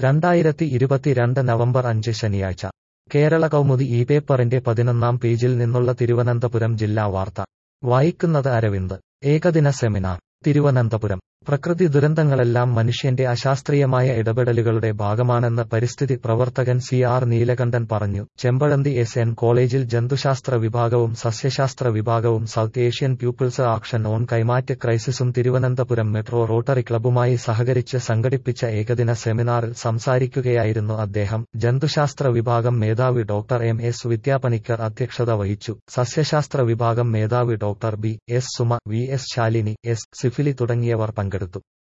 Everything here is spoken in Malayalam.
രണ്ടായിരത്തി ഇരുപത്തിരണ്ട് നവംബർ അഞ്ച് ശനിയാഴ്ച കേരള കൗമുദി ഈ പേപ്പറിന്റെ പതിനൊന്നാം പേജിൽ നിന്നുള്ള തിരുവനന്തപുരം ജില്ലാ വാർത്ത വായിക്കുന്നത് അരവിന്ദ് ഏകദിന സെമിനാർ തിരുവനന്തപുരം പ്രകൃതി ദുരന്തങ്ങളെല്ലാം മനുഷ്യന്റെ അശാസ്ത്രീയമായ ഇടപെടലുകളുടെ ഭാഗമാണെന്ന് പരിസ്ഥിതി പ്രവർത്തകൻ സി ആർ നീലകണ്ഠൻ പറഞ്ഞു ചെമ്പഴന്തി എസ് എൻ കോളേജിൽ ജന്തുശാസ്ത്ര വിഭാഗവും സസ്യശാസ്ത്ര വിഭാഗവും South Asian People's Action on climate ക്രൈസിസും തിരുവനന്തപുരം മെട്രോ റോട്ടറി ക്ലബ്ബുമായി സഹകരിച്ച് സംഘടിപ്പിച്ച ഏകദിന സെമിനാറിൽ സംസാരിക്കുകയായിരുന്നു അദ്ദേഹം ജന്തുശാസ്ത്ര വിഭാഗം മേധാവി ഡോക്ടർ എം എസ് വിദ്യാപണിക്കർ അധ്യക്ഷത വഹിച്ചു സസ്യശാസ്ത്ര വിഭാഗം മേധാവി doctor B S Suma V S Shalini S Sifili തുടങ്ങിയവർ പങ്കെടുത്തു